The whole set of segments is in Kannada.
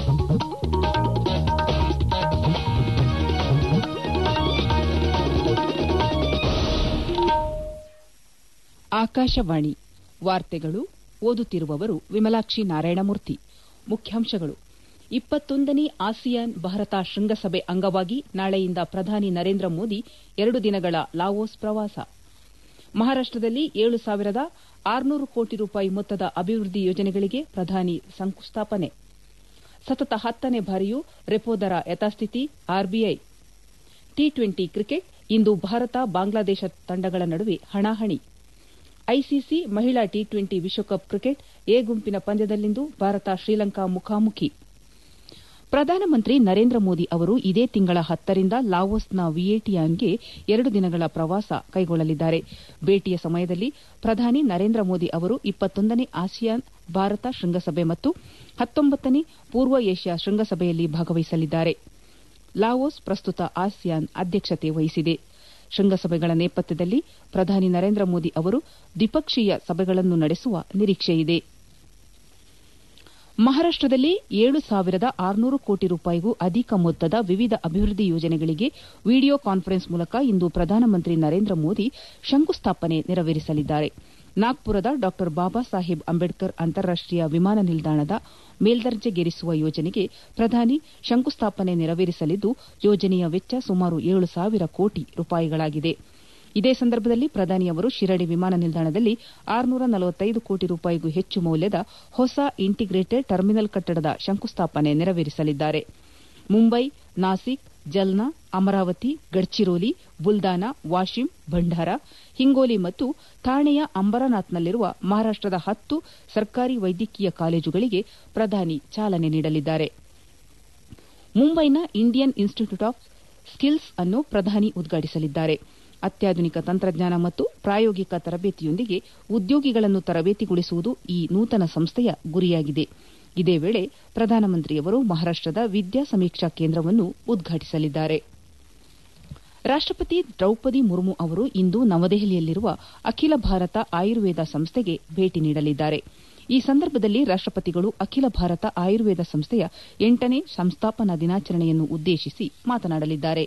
ಆಕಾಶವಾಣಿ ವಾರ್ತೆಗಳು ಓದುತ್ತಿರುವವರು ವಿಮಲಾಕ್ಷಿ ನಾರಾಯಣಮೂರ್ತಿ ಮುಖ್ಯಾಂಶಗಳು ಇಪ್ಪತ್ತೊಂದನೇ ಆಸಿಯಾನ್ ಭಾರತ ಶೃಂಗಸಭೆ ಅಂಗವಾಗಿ ನಾಳೆಯಿಂದ ಪ್ರಧಾನಿ ನರೇಂದ್ರ ಮೋದಿ ಎರಡು ದಿನಗಳ ಲಾವೋಸ್ ಪ್ರವಾಸ ಮಹಾರಾಷ್ಟದಲ್ಲಿ ಏಳು ಸಾವಿರದ ಆರುನೂರು ಕೋಟಿ ರೂಪಾಯಿ ಮೊತ್ತದ ಅಭಿವೃದ್ಧಿ ಯೋಜನೆಗಳಿಗೆ ಪ್ರಧಾನಿ ಶಂಕುಸ್ಥಾಪನೆ ಸತತ ಹತ್ತನೇ ಬಾರಿಯೂ ರೆಪೋ ದರ ಯಥಾಸ್ಥಿತಿ ಆರ್ಬಿಐ ಟಿ ಟ್ವೆಂಟಿ ಕ್ರಿಕೆಟ್ ಇಂದು ಭಾರತ ಬಾಂಗ್ಲಾದೇಶ ತಂಡಗಳ ನಡುವೆ ಹಣಾಹಣಿ ಐಸಿಸಿ ಮಹಿಳಾ ಟಿ ಟ್ವೆಂಟಿ ವಿಶ್ವಕಪ್ ಕ್ರಿಕೆಟ್ ಎ ಗುಂಪಿನ ಪಂದ್ಯದಲ್ಲಿಂದು ಭಾರತ ಶ್ರೀಲಂಕಾ ಮುಖಾಮುಖಿ ಪ್ರಧಾನಮಂತ್ರಿ ನರೇಂದ್ರ ಮೋದಿ ಅವರು ಇದೇ ತಿಂಗಳ ಹತ್ತರಿಂದ ಲಾವೋಸ್ನ ವಿಯೆಟಿಯಾನ್ಗೆ ಎರಡು ದಿನಗಳ ಪ್ರವಾಸ ಕೈಗೊಳ್ಳಲಿದ್ದಾರೆ ಭೇಟಿಯ ಸಮಯದಲ್ಲಿ ಪ್ರಧಾನಿ ನರೇಂದ್ರ ಮೋದಿ ಅವರು ಇಪ್ಪತ್ತೊಂದನೇ ಆಸಿಯಾನ್ ಭಾರತ ಶೃಂಗಸಭೆ ಮತ್ತು ಹತ್ತೊಂಬತ್ತನೇ ಪೂರ್ವ ಏಷ್ಯಾ ಶೃಂಗಸಭೆಯಲ್ಲಿ ಭಾಗವಹಿಸಲಿದ್ದಾರೆ ಲಾವೋಸ್ ಪ್ರಸ್ತುತ ಆಸಿಯಾನ್ ಅಧ್ಯಕ್ಷತೆ ವಹಿಸಿದೆ ಶೃಂಗಸಭೆಗಳ ನೇಪಥ್ಯದಲ್ಲಿ ಪ್ರಧಾನಿ ನರೇಂದ್ರ ಮೋದಿ ಅವರು ದ್ವಿಪಕ್ಷೀಯ ಸಭೆಗಳನ್ನು ನಡೆಸುವ ನಿರೀಕ್ಷೆಯಿದೆ ಮಹಾರಾಷ್ಟದಲ್ಲಿ ಏಳು ಸಾವಿರದ ಆರುನೂರು ಕೋಟಿ ರೂಪಾಯಿಗೂ ಅಧಿಕ ಮೊತ್ತದ ವಿವಿಧ ಅಭಿವೃದ್ಧಿ ಯೋಜನೆಗಳಿಗೆ ವಿಡಿಯೋ ಕಾನ್ಫರೆನ್ಸ್ ಮೂಲಕ ಇಂದು ಪ್ರಧಾನಮಂತ್ರಿ ನರೇಂದ್ರ ಮೋದಿ ಶಂಕುಸ್ಥಾಪನೆ ನೆರವೇರಿಸಲಿದ್ದಾರೆ ನಾಗ್ಪುರದ ಡಾ ಬಾಬಾ ಸಾಹೇಬ್ ಅಂಬೇಡ್ಕರ್ ಅಂತಾರಾಷ್ಟೀಯ ವಿಮಾನ ನಿಲ್ದಾಣದ ಮೇಲ್ದರ್ಜೆಗೇರಿಸುವ ಯೋಜನೆಗೆ ಪ್ರಧಾನಿ ಶಂಕುಸ್ಥಾಪನೆ ನೆರವೇರಿಸಲಿದ್ದು ಯೋಜನೆಯ ವೆಚ್ಚ ಸುಮಾರು ಏಳು ಸಾವಿರ ಕೋಟಿ ರೂಪಾಯಿಗಳಾಗಿದೆ ಇದೇ ಸಂದರ್ಭದಲ್ಲಿ ಪ್ರಧಾನಿ ಅವರು ಶಿರಡಿ ವಿಮಾನ ನಿಲ್ದಾಣದಲ್ಲಿ ಆರುನೂರ ನಲವತ್ತೈದು ಕೋಟಿ ರೂಪಾಯಿಗೂ ಹೆಚ್ಚು ಮೌಲ್ಯದ ಹೊಸ ಇಂಟಿಗ್ರೇಟೆಡ್ ಟರ್ಮಿನಲ್ ಕಟ್ಟಡದ ಶಂಕುಸ್ಥಾಪನೆ ನೆರವೇರಿಸಲಿದ್ದಾರೆ ಮುಂಬೈ ನಾಸಿಕ್ ಜಲ್ನಾ ಅಮರಾವತಿ ಗಡ್ಚಿರೋಲಿ ಬುಲ್ದಾನಾ ವಾಶಿಂ ಭಂಡಾರ ಹಿಂಗೋಲಿ ಮತ್ತು ಥಾಣೆಯ ಅಂಬರನಾಥ್ನಲ್ಲಿರುವ ಮಹಾರಾಷ್ಟದ ಹತ್ತು ಸರ್ಕಾರಿ ವೈದ್ಯಕೀಯ ಕಾಲೇಜುಗಳಿಗೆ ಪ್ರಧಾನಿ ಚಾಲನೆ ನೀಡಲಿದ್ದಾರೆ ಮುಂಬೈನ ಇಂಡಿಯನ್ ಇನ್ಸ್ಟಿಟ್ಯೂಟ್ ಆಫ್ ಸ್ಕಿಲ್ಸ್ ಅನ್ನು ಪ್ರಧಾನಿ ಉದ್ಘಾಟಿಸಲಿದ್ದಾರೆ ಅತ್ಯಾಧುನಿಕ ತಂತ್ರಜ್ಞಾನ ಮತ್ತು ಪ್ರಾಯೋಗಿಕ ತರಬೇತಿಯೊಂದಿಗೆ ಉದ್ಯೋಗಿಗಳನ್ನು ತರಬೇತಿಗೊಳಿಸುವುದು ಈ ನೂತನ ಸಂಸ್ಥೆಯ ಗುರಿಯಾಗಿದೆ ಇದೇ ವೇಳೆ ಪ್ರಧಾನಮಂತ್ರಿಯವರು ಮಹಾರಾಷ್ಟದ ವಿದ್ಯಾ ಸಮೀಕ್ಷಾ ಕೇಂದ್ರವನ್ನು ಉದ್ಘಾಟಿಸಲಿದ್ದಾರೆ ರಾಷ್ಟಪತಿ ದ್ರೌಪದಿ ಮುರ್ಮು ಅವರು ಇಂದು ನವದೆಹಲಿಯಲ್ಲಿರುವ ಅಖಿಲ ಭಾರತ ಆಯುರ್ವೇದ ಸಂಸ್ಥೆಗೆ ಭೇಟಿ ನೀಡಲಿದ್ದಾರೆ ಈ ಸಂದರ್ಭದಲ್ಲಿ ರಾಷ್ಟಪತಿಗಳು ಅಖಿಲ ಭಾರತ ಆಯುರ್ವೇದ ಸಂಸ್ಥೆಯ ಎಂಟನೇ ಸಂಸ್ಥಾಪನಾ ದಿನಾಚರಣೆಯನ್ನು ಉದ್ದೇಶಿಸಿ ಮಾತನಾಡಲಿದ್ದಾರೆ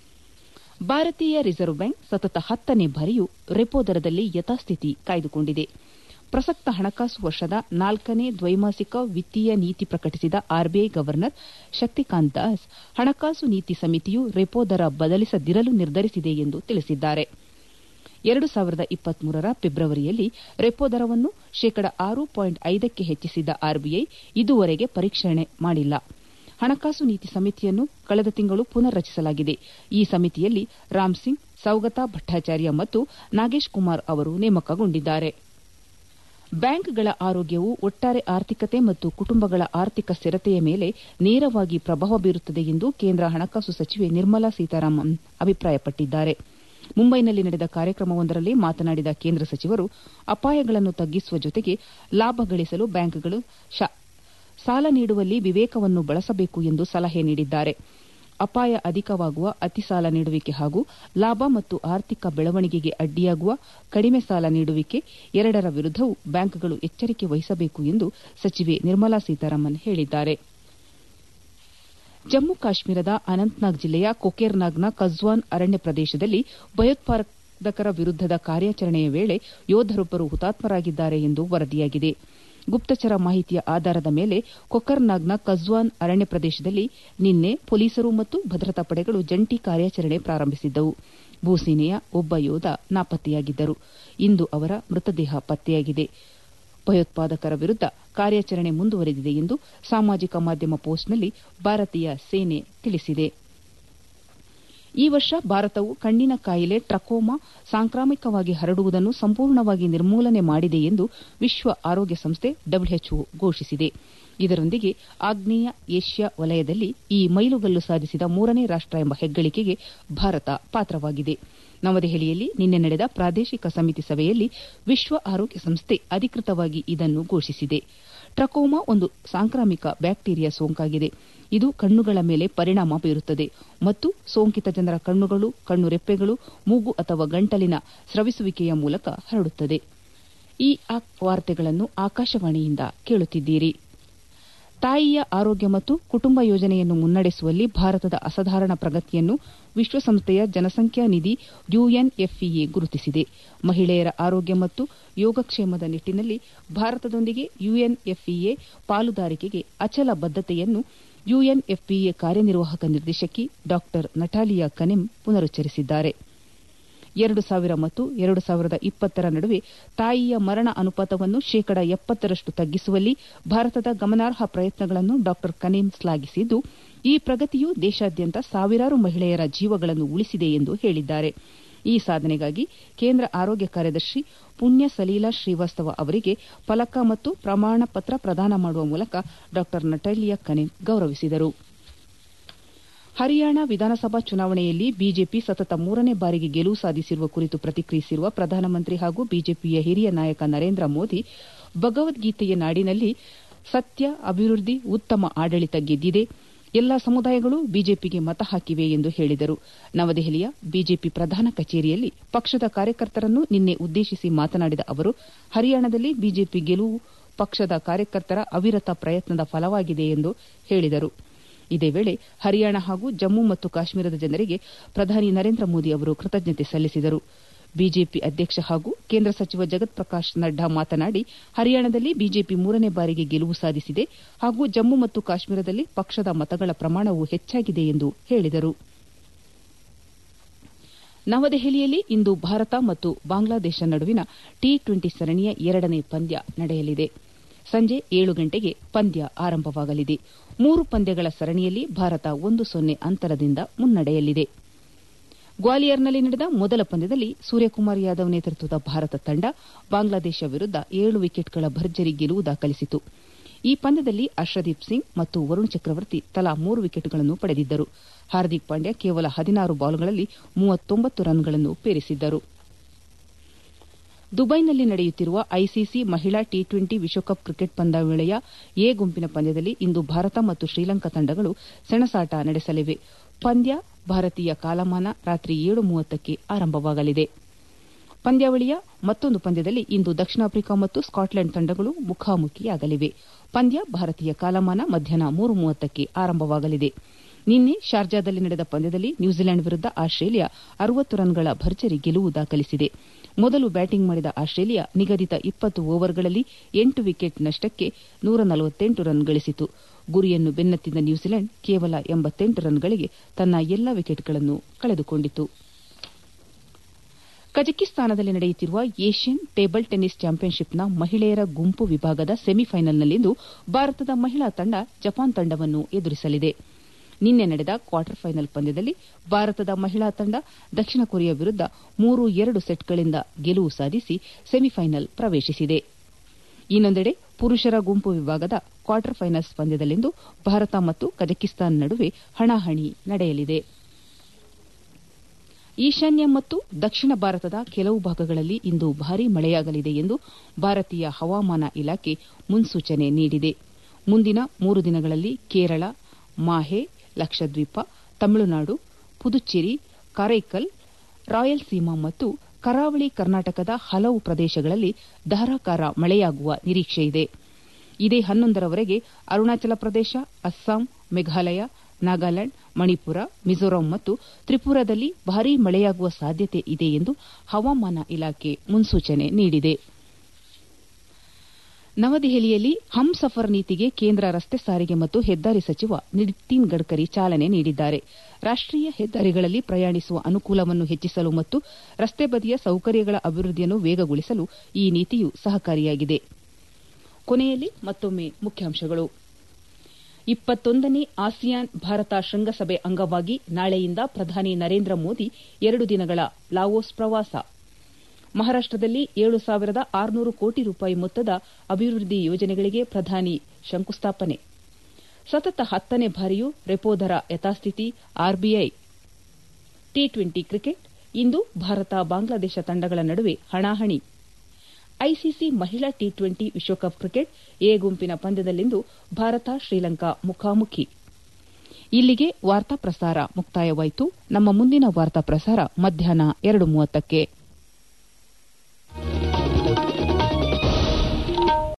ಭಾರತೀಯ ರಿಸರ್ವ್ ಬ್ಯಾಂಕ್ ಸತತ ಹತ್ತನೇ ಬಾರಿಯೂ ರೆಪೋ ದರದಲ್ಲಿ ಯಥಾಸ್ಥಿತಿ ಕಾಯ್ದುಕೊಂಡಿದೆ ಪ್ರಸಕ್ತ ಹಣಕಾಸು ವರ್ಷದ ನಾಲ್ಕನೇ ದ್ವೈಮಾಸಿಕ ವಿತ್ತೀಯ ನೀತಿ ಪ್ರಕಟಿಸಿದ ಆರ್ಬಿಐ ಗವರ್ನರ್ ಶಕ್ತಿಕಾಂತ್ ದಾಸ್ ಹಣಕಾಸು ನೀತಿ ಸಮಿತಿಯು ರೆಪೋ ದರ ಬದಲಿಸದಿರಲು ನಿರ್ಧರಿಸಿದೆ ಎಂದು ತಿಳಿಸಿದ್ದಾರೆ ಎರಡು ಸಾವಿರದ ಇಪ್ಪತ್ಮೂರರ ಫೆಬ್ರವರಿಯಲ್ಲಿ ರೆಪೋ ದರವನ್ನು ಶೇಕಡ ಆರು ಪಾಯಿಂಟ್ ಐದಕ್ಕೆ ಹೆಚ್ಚಿಸಿದ್ದ ಆರ್ಬಿಐ ಇದುವರೆಗೆ ಪರಿಷ್ಕರಣೆ ಮಾಡಿಲ್ಲ ಹಣಕಾಸು ನೀತಿ ಸಮಿತಿಯನ್ನು ಕಳೆದ ತಿಂಗಳು ಪುನರ್ ರಚಿಸಲಾಗಿದೆ ಈ ಸಮಿತಿಯಲ್ಲಿ ರಾಮ್ಸಿಂಗ್ ಸೌಗತಾ ಭಟ್ಟಾಚಾರ್ಯ ಮತ್ತು ನಾಗೇಶ್ ಕುಮಾರ್ ಅವರು ನೇಮಕಗೊಂಡಿದ್ದಾರೆ ಬ್ಯಾಂಕ್ಗಳ ಆರೋಗ್ಯವು ಒಟ್ಟಾರೆ ಆರ್ಥಿಕತೆ ಮತ್ತು ಕುಟುಂಬಗಳ ಆರ್ಥಿಕ ಸ್ಥಿರತೆಯ ಮೇಲೆ ನೇರವಾಗಿ ಪ್ರಭಾವ ಬೀರುತ್ತದೆ ಎಂದು ಕೇಂದ್ರ ಹಣಕಾಸು ಸಚಿವೆ ನಿರ್ಮಲಾ ಸೀತಾರಾಮನ್ ಅಭಿಪ್ರಾಯಪಟ್ಟಿದ್ದಾರೆ ಮುಂಬೈನಲ್ಲಿ ನಡೆದ ಕಾರ್ಯಕ್ರಮವೊಂದರಲ್ಲಿ ಮಾತನಾಡಿದ ಕೇಂದ್ರ ಸಚಿವರು ಅಪಾಯಗಳನ್ನು ತಗ್ಗಿಸುವ ಜೊತೆಗೆ ಲಾಭ ಗಳಿಸಲು ಬ್ಯಾಂಕ್ಗಳು ಸಾಲ ನೀಡುವಲ್ಲಿ ವಿವೇಕವನ್ನು ಬಳಸಬೇಕು ಎಂದು ಸಲಹೆ ನೀಡಿದ್ದಾರೆ ಅಪಾಯ ಅಧಿಕವಾಗುವ ಅತಿಸಾಲ ನೀಡುವಿಕೆ ಹಾಗೂ ಲಾಭ ಮತ್ತು ಆರ್ಥಿಕ ಬೆಳವಣಿಗೆಗೆ ಅಡ್ಡಿಯಾಗುವ ಕಡಿಮೆ ಸಾಲ ನೀಡುವಿಕೆ ಎರಡರ ವಿರುದ್ದವೂ ಬ್ಯಾಂಕ್ಗಳು ಎಚ್ಚರಿಕೆ ವಹಿಸಬೇಕು ಎಂದು ಸಚಿವೆ ನಿರ್ಮಲಾ ಸೀತಾರಾಮನ್ ಹೇಳಿದ್ದಾರೆ ಜಮ್ಮು ಕಾಶ್ಮೀರದ ಅನಂತ್ನಾಗ್ ಜಿಲ್ಲೆಯ ಕೊಕೇರ್ನಾಗ್ನ ಕಜ್ವಾನ್ ಅರಣ್ಯ ಪ್ರದೇಶದಲ್ಲಿ ಭಯೋತ್ಪಾದಕರ ವಿರುದ್ದದ ಕಾರ್ಯಾಚರಣೆಯ ವೇಳೆ ಯೋಧರೊಬ್ಬರು ಹುತಾತ್ಮರಾಗಿದ್ದಾರೆ ಎಂದು ವರದಿಯಾಗಿದೆ ಗುಪ್ತಚರ ಮಾಹಿತಿಯ ಆಧಾರದ ಮೇಲೆ ಕೊಕರ್ನಾಗ್ನ ಕಜ್ವಾನ್ ಅರಣ್ಯ ಪ್ರದೇಶದಲ್ಲಿ ನಿನ್ನೆ ಪೊಲೀಸರು ಮತ್ತು ಭದ್ರತಾ ಪಡೆಗಳು ಜಂಟಿ ಕಾರ್ಯಾಚರಣೆ ಪ್ರಾರಂಭಿಸಿದ್ದವು ಭೂಸೇನೆಯ ಒಬ್ಬ ಯೋಧ ನಾಪತ್ತೆಯಾಗಿದ್ದರು ಇಂದು ಅವರ ಮೃತದೇಹ ಪತ್ತೆಯಾಗಿದೆ ಭಯೋತ್ಪಾದಕರ ವಿರುದ್ದ ಕಾರ್ಯಾಚರಣೆ ಮುಂದುವರೆದಿದೆ ಎಂದು ಸಾಮಾಜಿಕ ಮಾಧ್ಯಮ ಪೋಸ್ಟ್ನಲ್ಲಿ ಭಾರತೀಯ ಸೇನೆ ತಿಳಿಸಿದೆ ಈ ವರ್ಷ ಭಾರತವು ಕಣ್ಣಿನ ಕಾಯಿಲೆ ಟ್ರಕೋಮಾ ಸಾಂಕ್ರಾಮಿಕವಾಗಿ ಹರಡುವುದನ್ನು ಸಂಪೂರ್ಣವಾಗಿ ನಿರ್ಮೂಲನೆ ಮಾಡಿದೆ ಎಂದು ವಿಶ್ವ ಆರೋಗ್ಯ ಸಂಸ್ಥೆ ಡಬ್ಲ್ಯೂಎಚ್ಒ ಘೋಷಿಸಿದೆ ಇದರೊಂದಿಗೆ ಆಗ್ನೇಯ ಏಷ್ಯಾ ವಲಯದಲ್ಲಿ ಈ ಮೈಲುಗಲ್ಲು ಸಾಧಿಸಿದ ಮೂರನೇ ರಾಷ್ಟ ಎಂಬ ಹೆಗ್ಗಳಿಕೆಗೆ ಭಾರತ ಪಾತ್ರವಾಗಿದೆ ನವದೆಹಲಿಯಲ್ಲಿ ನಿನ್ನೆ ನಡೆದ ಪ್ರಾದೇಶಿಕ ಸಮಿತಿ ಸಭೆಯಲ್ಲಿ ವಿಶ್ವ ಆರೋಗ್ಯ ಸಂಸ್ಥೆ ಅಧಿಕೃತವಾಗಿ ಇದನ್ನು ಘೋಷಿಸಿದೆ ಟ್ರಕೋಮಾ ಒಂದು ಸಾಂಕ್ರಾಮಿಕ ಬ್ಯಾಕ್ಟೀರಿಯಾ ಸೋಂಕಾಗಿದೆ ಇದು ಕಣ್ಣುಗಳ ಮೇಲೆ ಪರಿಣಾಮ ಬೀರುತ್ತದೆ ಮತ್ತು ಸೋಂಕಿತ ಜನರ ಕಣ್ಣುಗಳು ಕಣ್ಣು ರೆಪ್ಪೆಗಳು ಮೂಗು ಅಥವಾ ಗಂಟಲಿನ ಸ್ರವಿಸುವಿಕೆಯ ಮೂಲಕ ಹರಡುತ್ತದೆ ಈ ವಾರ್ತೆಗಳನ್ನು ಆಕಾಶವಾಣಿಯಿಂದ ಕೇಳುತ್ತಿದ್ದೀರಿ ತಾಯಿಯ ಆರೋಗ್ಯ ಮತ್ತು ಕುಟುಂಬ ಯೋಜನೆಯನ್ನು ಮುನ್ನಡೆಸುವಲ್ಲಿ ಭಾರತದ ಅಸಾಧಾರಣ ಪ್ರಗತಿಯನ್ನು ವಿಶ್ವಸಂಸ್ಥೆಯ ಜನಸಂಖ್ಯಾ ನಿಧಿ ಯುಎನ್ಎಫ್ಇಎ ಗುರುತಿಸಿದೆ ಮಹಿಳೆಯರ ಆರೋಗ್ಯ ಮತ್ತು ಯೋಗಕ್ಷೇಮದ ನಿಟ್ಟಿನಲ್ಲಿ ಭಾರತದೊಂದಿಗೆ ಯುಎನ್ಎಫ್ಇಎ ಪಾಲುದಾರಿಕೆಗೆ ಅಚಲ ಬದ್ದತೆಯನ್ನು ಯುಎನ್ಎಫ್ಇಎ ಕಾರ್ಯನಿರ್ವಾಹಕ ನಿರ್ದೇಶಕಿ ಡಾ ನಟಾಲಿಯಾ ಕನೆಮ್ ಪುನರುಚ್ಚರಿಸಿದ್ದಾರೆ ಎರಡು ಸಾವಿರ ಮತ್ತು ಎರಡು ಸಾವಿರದ ಇಪ್ಪತ್ತರ ನಡುವೆ ತಾಯಿಯ ಮರಣ ಅನುಪಾತವನ್ನು ಶೇಕಡ ಎಪ್ಪತ್ತರಷ್ಟು ತಗ್ಗಿಸುವಲ್ಲಿ ಭಾರತದ ಗಮನಾರ್ಹ ಪ್ರಯತ್ನಗಳನ್ನು ಡಾ ಕನೆಮ್ ಶ್ಲಾಘಿಸಿದ್ದು ಈ ಪ್ರಗತಿಯು ದೇಶಾದ್ಯಂತ ಸಾವಿರಾರು ಮಹಿಳೆಯರ ಜೀವಗಳನ್ನು ಉಳಿಸಿದೆ ಎಂದು ಹೇಳಿದ್ದಾರೆ ಈ ಸಾಧನೆಗಾಗಿ ಕೇಂದ್ರ ಆರೋಗ್ಯ ಕಾರ್ಯದರ್ಶಿ ಪುಣ್ಯ ಸಲೀಲಾ ಶ್ರೀವಾಸ್ತವ ಅವರಿಗೆ ಫಲಕ ಮತ್ತು ಪ್ರಮಾಣ ಪತ್ರ ಪ್ರದಾನ ಮಾಡುವ ಮೂಲಕ ಡಾ ನಟಾಲಿಯಾ ಕನೆಮ್ ಗೌರವಿಸಿದರು ಹರಿಯಾಣ ವಿಧಾನಸಭಾ ಚುನಾವಣೆಯಲ್ಲಿ ಬಿಜೆಪಿ ಸತತ ಮೂರನೇ ಬಾರಿಗೆ ಗೆಲುವು ಸಾಧಿಸಿರುವ ಕುರಿತು ಪ್ರತಿಕ್ರಿಯಿಸಿರುವ ಪ್ರಧಾನಮಂತ್ರಿ ಹಾಗೂ ಬಿಜೆಪಿಯ ಹಿರಿಯ ನಾಯಕ ನರೇಂದ್ರ ಮೋದಿ ಭಗವದ್ಗೀತೆಯ ನಾಡಿನಲ್ಲಿ ಸತ್ಯ ಅಭಿವೃದ್ಧಿ ಉತ್ತಮ ಆಡಳಿತ ಗೆದ್ದಿದೆ ಎಲ್ಲಾ ಸಮುದಾಯಗಳು ಬಿಜೆಪಿಗೆ ಮತ ಹಾಕಿವೆ ಎಂದು ಹೇಳಿದರು ನವದೆಹಲಿಯ ಬಿಜೆಪಿ ಪ್ರಧಾನ ಕಚೇರಿಯಲ್ಲಿ ಪಕ್ಷದ ಕಾರ್ಯಕರ್ತರನ್ನು ನಿನ್ನೆ ಉದ್ದೇಶಿಸಿ ಮಾತನಾಡಿದ ಅವರು ಹರಿಯಾಣದಲ್ಲಿ ಬಿಜೆಪಿ ಗೆಲುವು ಪಕ್ಷದ ಕಾರ್ಯಕರ್ತರ ಅವಿರತ ಪ್ರಯತ್ನದ ಫಲವಾಗಿದೆ ಎಂದು ಹೇಳಿದರು ಇದೇ ವೇಳೆ ಹರಿಯಾಣ ಹಾಗೂ ಜಮ್ಮು ಮತ್ತು ಕಾಶ್ಮೀರದ ಜನರಿಗೆ ಪ್ರಧಾನಿ ನರೇಂದ್ರ ಮೋದಿ ಅವರು ಕೃತಜ್ಞತೆ ಸಲ್ಲಿಸಿದರು ಬಿಜೆಪಿ ಅಧ್ಯಕ್ಷ ಹಾಗೂ ಕೇಂದ್ರ ಸಚಿವ ಜಗತ್ ಪ್ರಕಾಶ್ ನಡ್ಡಾ ಮಾತನಾಡಿ ಹರಿಯಾಣದಲ್ಲಿ ಬಿಜೆಪಿ ಮೂರನೇ ಬಾರಿಗೆ ಗೆಲುವು ಸಾಧಿಸಿದೆ ಹಾಗೂ ಜಮ್ಮು ಮತ್ತು ಕಾಶ್ಮೀರದಲ್ಲಿ ಪಕ್ಷದ ಮತಗಳ ಪ್ರಮಾಣವೂ ಹೆಚ್ಚಾಗಿದೆ ಎಂದು ಹೇಳಿದರು ನವದೆಹಲಿಯಲ್ಲಿ ಇಂದು ಭಾರತ ಮತ್ತು ಬಾಂಗ್ಲಾದೇಶ ನಡುವಿನ ಟಿ ಟ್ವೆಂಟಿ ಸರಣಿಯ ಎರಡನೇ ಪಂದ್ಯ ನಡೆಯಲಿದೆ ಸಂಜೆ ಏಳು ಗಂಟೆಗೆ ಪಂದ್ಯ ಆರಂಭವಾಗಲಿದೆ ಮೂರು ಪಂದ್ಯಗಳ ಸರಣಿಯಲ್ಲಿ ಭಾರತ ಒಂದು ಸೊನ್ನೆ ಅಂತರದಿಂದ ಮುನ್ನಡೆಯಲಿದೆ ಗ್ವಾಲಿಯರ್ನಲ್ಲಿ ನಡೆದ ಮೊದಲ ಪಂದ್ಯದಲ್ಲಿ ಸೂರ್ಯಕುಮಾರ್ ಯಾದವ್ ನೇತೃತ್ವದ ಭಾರತ ತಂಡ ಬಾಂಗ್ಲಾದೇಶ ವಿರುದ್ದ ಏಳು ವಿಕೆಟ್ಗಳ ಭರ್ಜರಿ ಗೆಲುವು ದಾಖಲಿಸಿತು ಈ ಪಂದ್ಯದಲ್ಲಿ ಅರ್ಷದೀಪ್ ಸಿಂಗ್ ಮತ್ತು ವರುಣ್ ಚಕ್ರವರ್ತಿ ತಲಾ ಮೂರು ವಿಕೆಟ್ಗಳನ್ನು ಪಡೆದಿದ್ದರು ಹಾರ್ದಿಕ್ ಪಾಂಡ್ಯ ಕೇವಲ ಹದಿನಾರು ಬಾಲ್ಗಳಲ್ಲಿ ಮೂವತ್ತೊಂಬತ್ತು ರನ್ಗಳನ್ನು ಪೇರಿಸಿದ್ದರು ದುಬೈನಲ್ಲಿ ನಡೆಯುತ್ತಿರುವ ಐಸಿಸಿ ಮಹಿಳಾ ಟಿ ಟ್ವೆಂಟಿ ವಿಶ್ವಕಪ್ ಕ್ರಿಕೆಟ್ ಪಂದ್ಯಾವಳಿಯ ಎ ಗುಂಪಿನ ಪಂದ್ಯದಲ್ಲಿ ಇಂದು ಭಾರತ ಮತ್ತು ಶ್ರೀಲಂಕಾ ತಂಡಗಳು ಸೆಣಸಾಟ ನಡೆಸಲಿವೆ ಪಂದ್ಯ ಭಾರತೀಯ ಕಾಲಮಾನ ರಾತ್ರಿ ಏಳು ಮೂವತ್ತಕ್ಕೆ ಆರಂಭವಾಗಲಿದೆ ಪಂದ್ಯಾವಳಿಯ ಮತ್ತೊಂದು ಪಂದ್ಯದಲ್ಲಿ ಇಂದು ದಕ್ಷಿಣ ಆಫ್ರಿಕಾ ಮತ್ತು ಸ್ಕಾಟ್ಲೆಂಡ್ ತಂಡಗಳು ಮುಖಾಮುಖಿಯಾಗಲಿವೆ ಪಂದ್ಯ ಭಾರತೀಯ ಕಾಲಮಾನ ಮಧ್ಯಾಹ್ನ ಮೂರು ಮೂವತ್ತಕ್ಕೆ ಆರಂಭವಾಗಲಿದೆ ನಿನ್ನೆ ಶಾರ್ಜಾದಲ್ಲಿ ನಡೆದ ಪಂದ್ಯದಲ್ಲಿ ನ್ಯೂಜಿಲೆಂಡ್ ವಿರುದ್ದ ಆಸ್ಟ್ರೇಲಿಯಾ ಅರವತ್ತು ರನ್ಗಳ ಭರ್ಜರಿ ಗೆಲುವು ದಾಖಲಿಸಿದೆ ಮೊದಲು ಬ್ಯಾಟಿಂಗ್ ಮಾಡಿದ ಆಸ್ಟ್ರೇಲಿಯಾ ನಿಗದಿತ ಇಪ್ಪತ್ತು ಓವರ್ಗಳಲ್ಲಿ ಎಂಟು ವಿಕೆಟ್ ನಷ್ಟಕ್ಕೆ ನೂರ ನಲವತ್ತೆಂಟು ರನ್ ಗಳಿಸಿತು ಗುರಿಯನ್ನು ಬೆನ್ನತ್ತಿದ ನ್ಯೂಜಿಲೆಂಡ್ ಕೇವಲ ಎಂಬತ್ತೆಂಟು ರನ್ಗಳಿಗೆ ತನ್ನ ಎಲ್ಲಾ ವಿಕೆಟ್ಗಳನ್ನು ಕಳೆದುಕೊಂಡಿತು ಕಜಕಿಸ್ತಾನದಲ್ಲಿ ನಡೆಯುತ್ತಿರುವ ಏಷ್ಯನ್ ಟೇಬಲ್ ಟೆನ್ನಿಸ್ ಚಾಂಪಿಯನ್ಶಿಪ್ನ ಮಹಿಳೆಯರ ಗುಂಪು ವಿಭಾಗದ ಸೆಮಿಫೈನಲ್ನಲ್ಲಿಂದು ಭಾರತದ ಮಹಿಳಾ ತಂಡ ಜಪಾನ್ ತಂಡವನ್ನು ಎದುರಿಸಲಿದೆ ನಿನ್ನೆ ನಡೆದ ಕ್ವಾರ್ಟರ್ ಫೈನಲ್ ಪಂದ್ಯದಲ್ಲಿ ಭಾರತದ ಮಹಿಳಾ ತಂಡ ದಕ್ಷಿಣ ಕೊರಿಯಾ ವಿರುದ್ದ ಮೂರು ಎರಡು ಸೆಟ್ಗಳಿಂದ ಗೆಲುವು ಸಾಧಿಸಿ ಸೆಮಿಫೈನಲ್ ಪ್ರವೇಶಿಸಿದೆ ಇನ್ನೊಂದೆಡೆ ಪುರುಷರ ಗುಂಪು ವಿಭಾಗದ ಕ್ವಾರ್ಟರ್ ಫೈನಲ್ಸ್ ಪಂದ್ಯದಲ್ಲಿಂದು ಭಾರತ ಮತ್ತು ಕಜಕಿಸ್ತಾನ್ ನಡುವೆ ಹಣಾಹಣಿ ನಡೆಯಲಿದೆ ಈಶಾನ್ಯ ಮತ್ತು ದಕ್ಷಿಣ ಭಾರತದ ಕೆಲವು ಭಾಗಗಳಲ್ಲಿ ಇಂದು ಭಾರೀ ಮಳೆಯಾಗಲಿದೆ ಎಂದು ಭಾರತೀಯ ಹವಾಮಾನ ಇಲಾಖೆ ಮುನ್ಸೂಚನೆ ನೀಡಿದೆ ಮುಂದಿನ ಮೂರು ದಿನಗಳಲ್ಲಿ ಕೇರಳ ಮಾಹೆ ಲಕ್ಷದ್ವೀಪ ತಮಿಳುನಾಡು ಪುದುಚೇರಿ ಕರೈಕಲ್ ರಾಯಲ್ಸೀಮಾ ಮತ್ತು ಕರಾವಳಿ ಕರ್ನಾಟಕದ ಹಲವು ಪ್ರದೇಶಗಳಲ್ಲಿ ಧಾರಾಕಾರ ಮಳೆಯಾಗುವ ನಿರೀಕ್ಷೆಯಿದೆ ಇದೇ ಹನ್ನೊಂದರವರೆಗೆ ಅರುಣಾಚಲ ಪ್ರದೇಶ ಅಸ್ಸಾಂ ಮೇಘಾಲಯ ನಾಗಾಲ್ಯಾಂಡ್ ಮಣಿಪುರ ಮಿಜೋರಾಂ ಮತ್ತು ತ್ರಿಪುರಾದಲ್ಲಿ ಭಾರೀ ಮಳೆಯಾಗುವ ಸಾಧ್ಯತೆ ಇದೆ ಎಂದು ಹವಾಮಾನ ಇಲಾಖೆ ಮುನ್ಸೂಚನೆ ನೀಡಿದೆ ನವದೆಹಲಿಯಲ್ಲಿ ಹಮ್ಸಫರ್ ನೀತಿಗೆ ಕೇಂದ್ರ ರಸ್ತೆ ಸಾರಿಗೆ ಮತ್ತು ಹೆದ್ದಾರಿ ಸಚಿವ ನಿತಿನ್ ಗಡ್ಕರಿ ಚಾಲನೆ ನೀಡಿದ್ದಾರೆ ರಾಷ್ಟೀಯ ಹೆದ್ದಾರಿಗಳಲ್ಲಿ ಪ್ರಯಾಣಿಸುವ ಅನುಕೂಲವನ್ನು ಹೆಚ್ಚಿಸಲು ಮತ್ತು ರಸ್ತೆ ಬದಿಯ ಸೌಕರ್ಯಗಳ ಅಭಿವೃದ್ಧಿಯನ್ನು ವೇಗಗೊಳಿಸಲು ಈ ನೀತಿಯು ಸಹಕಾರಿಯಾಗಿದೆ ಕೊನೆಯಲ್ಲಿ ಮತ್ತೊಮ್ಮೆ ಮುಖ್ಯಾಂಶಗಳು ಇಪ್ಪತ್ತೊಂದನೇ ಆಸಿಯಾನ್ ಭಾರತ ಶೃಂಗಸಭೆ ಅಂಗವಾಗಿ ನಾಳೆಯಿಂದ ಪ್ರಧಾನಿ ನರೇಂದ್ರ ಮೋದಿ ಎರಡು ದಿನಗಳ ಲಾವೋಸ್ ಪ್ರವಾಸ ಮಹಾರಾಷ್ಟದಲ್ಲಿ ಏಳು ಸಾವಿರದ ಆರುನೂರು ಕೋಟಿ ರೂಪಾಯಿ ಮೊತ್ತದ ಅಭಿವೃದ್ಧಿ ಯೋಜನೆಗಳಿಗೆ ಪ್ರಧಾನಿ ಶಂಕುಸ್ಥಾಪನೆ ಸತತ ಹತ್ತನೇ ಬಾರಿಯೂ ರೆಪೋ ದರ ಯಥಾಸ್ಥಿತಿ ಆರ್ಬಿಐ ಟಿ ಟ್ವೆಂಟಿ ಕ್ರಿಕೆಟ್ ಇಂದು ಭಾರತ ಬಾಂಗ್ಲಾದೇಶ ತಂಡಗಳ ನಡುವೆ ಹಣಾಹಣಿ ಐಸಿಸಿ ಮಹಿಳಾ ಟಿ ಟ್ವೆಂಟಿ ವಿಶ್ವಕಪ್ ಕ್ರಿಕೆಟ್ ಎ ಗುಂಪಿನ ಪಂದ್ಯದಲ್ಲಿಂದು ಭಾರತ ಶ್ರೀಲಂಕಾ ಮುಖಾಮುಖಿ ಇಲ್ಲಿಗೆ ವಾರ್ತಾ ಪ್ರಸಾರ ಮುಕ್ತಾಯವಾಯಿತು ನಮ್ಮ ಮುಂದಿನ ವಾರ್ತಾ ಪ್ರಸಾರ ಮಧ್ಯಾಹ್ನ ಎರಡು ಮೂವತ್ತಕ್ಕೆ